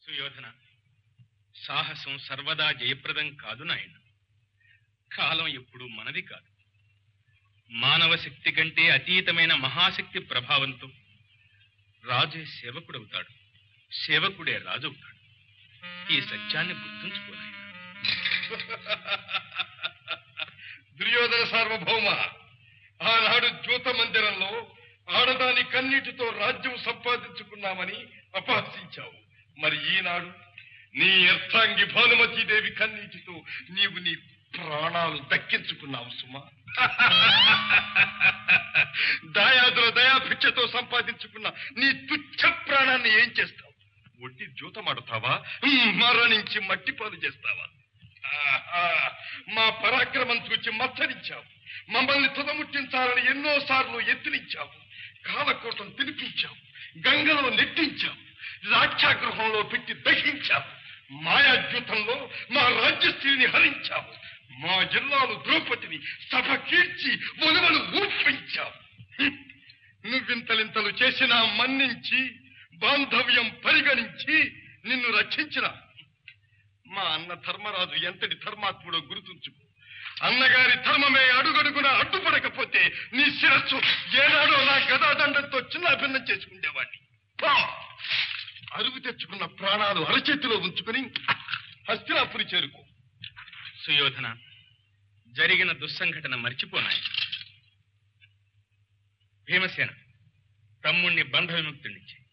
సుయోధన సాహసం సర్వదా జయప్రదం కాదు నాయన కాలం ఎప్పుడు మనది కాదు మానవ శక్తి కంటే అతీతమైన మహాశక్తి ప్రభావంతో రాజే సేవకుడవుతాడు సేవకుడే రాజవుతాడు ఈ సత్యాన్ని గుర్తుంచుకో నాయనా. దుర్యోధన సార్వభౌమ ఆనాడు జ్యోత మందిరంలో ఆడదాని కన్నీటితో రాజ్యం సంపాదించుకున్నామని అపహసించావు మరి ఈనాడు నీ అర్థాంగి భానుమతీదేవి కన్నీటితో నీవు నీ ప్రాణాలు దక్కించుకున్నావు సుమా దాయాదుల దయాభిక్షతో సంపాదించుకున్న నీ తుచ్చ ప్రాణాన్ని ఏం చేస్తావు ఒట్టి జూతమాడుతావా మరణించి మట్టిపాలు చేస్తావా ఆహా, మా పరాక్రమం చూచి మత్సరించావు మమ్మల్ని తుదముట్టించాలని ఎన్నో సార్లు ఎత్తునిచ్చావు కాలకోటం తినిపించావు గంగలో నెట్టించావు రాక్షాగృహంలో పెట్టి దహించావు మాయాద్యూతంలో మా రాజ్యశ్రీని హరించావు మా జిల్లాలు ద్రౌపదిని సభ కీర్చి ఒలువలు ఊపించావు హ్మ్. నువ్వింతలింతలు చేసినా మన్నించి బాంధవ్యం పరిగణించి నిన్ను రక్షించిన మా అన్న ధర్మరాజు ఎంతటి ధర్మాత్ముడో గుర్తుంచుకో అన్నగారి ధర్మమే అడుగడుగున అడ్డుపడకపోతే నీ శిరస్సు ఏనాడో నా గదాదండంతో చిన్న భిన్నం చేసుకునేవాడిని పో! అరుగు తెచ్చుకున్న ప్రాణాలు అరచేతిలో ఉంచుకుని హస్తినాపురి చేరుకో సుయోధన జరిగిన దుస్సంఘటన మర్చిపోనాయి భీమసేన తమ్ముణ్ణి బంధ విముక్తుడిచ్చి